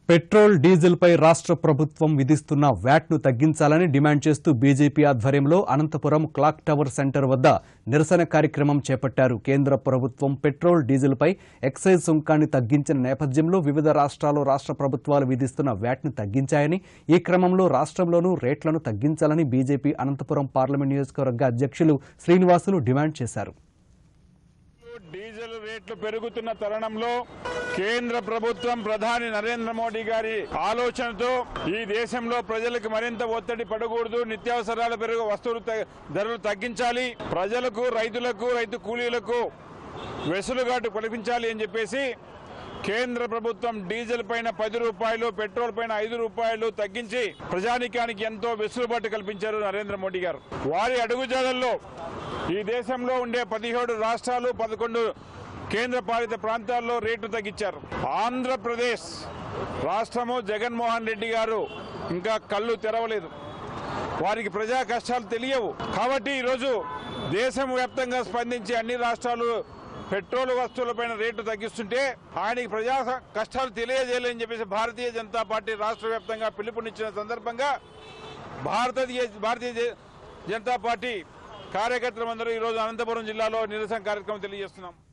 petrol diesel పై రాష్ట్ర ప్రభుత్వం విధిస్తున్న వ్యాట్ను తగ్గించాలని డిమాండ్ చేస్తూ బీజేపీ ఆధ్వర్యంలో అనంతపురం క్లాక్ టవర్ సెంటర్ వద్ద నిరసన కార్యక్రమం చేపట్టారు కేంద్ర ప్రభుత్వం పెట్రోల్ డీజిల్పై ఎక్సైజ్ సుంకాన్ని తగ్గించిన నేపథ్యంలో వివిధ రాష్ట్రాలు రాష్ట్ర ప్రభుత్వాలు విధిస్తున్న వ్యాట్ను తగ్గించాయని ఈ క్రమంలో రాష్ట్రంలోనూ రేట్లను తగ్గించాలని బీజేపీ అనంతపురం పార్లమెంట్ నియోజకవర్గ అధ్యక్షులు శ్రీనివాసులు డిమాండ్ చేశారు డీజిల్ రేట్లు పెరుగుతున్న తరుణంలో కేంద్ర ప్రభుత్వం ప్రధాని నరేంద్ర మోడీ గారి ఆలోచనతో ఈ దేశంలో ప్రజలకు మరింత ఒత్తిడి పడకూడదు నిత్యావసరాల పెరుగు వస్తువులు త- ధరలు తగ్గించాలి ప్రజలకు రైతులకు రైతు కూలీలకు వెసులుబాటు కల్పించాలి అని చెప్పేసి కేంద్ర ప్రభుత్వం డీజిల్ పైన పది రూపాయలు పెట్రోల్ పైన ఐదు రూపాయలు తగ్గించి ప్రజానికానికి ఎంతో వెసులుబాటు కల్పించారు నరేంద్ర మోడీ గారు వారి అడుగుజాడల్లో ఈ దేశంలో ఉండే పదిహేడు రాష్ట్రాలు పదకొండు కేంద్ర పాలిత ప్రాంతాల్లో రేటు తగ్గించారు ఆంధ్రప్రదేశ్ రాష్ట్రము జగన్మోహన్ రెడ్డి గారు ఇంకా కళ్ళు తెరవలేదు వారికి ప్రజా కష్టాలు తెలియవు కాబట్టి ఈరోజు దేశం వ్యాప్తంగా స్పందించి అన్ని రాష్ట్రాలు పెట్రోల్ వస్తువులపైన రేటు తగ్గిస్తుంటే ఆయనకి ప్రజా కష్టాలు తెలియజేయాలని చెప్పేసి భారతీయ జనతా పార్టీ రాష్ట్ర వ్యాప్తంగా పిలుపునిచ్చిన సందర్భంగా భారతీయ భారతీయ జ- జనతా పార్టీ కార్యకర్తలందరూ ఈరోజు అనంతపురం జిల్లాలో నిరసన కార్యక్రమం తెలియజేస్తున్నాం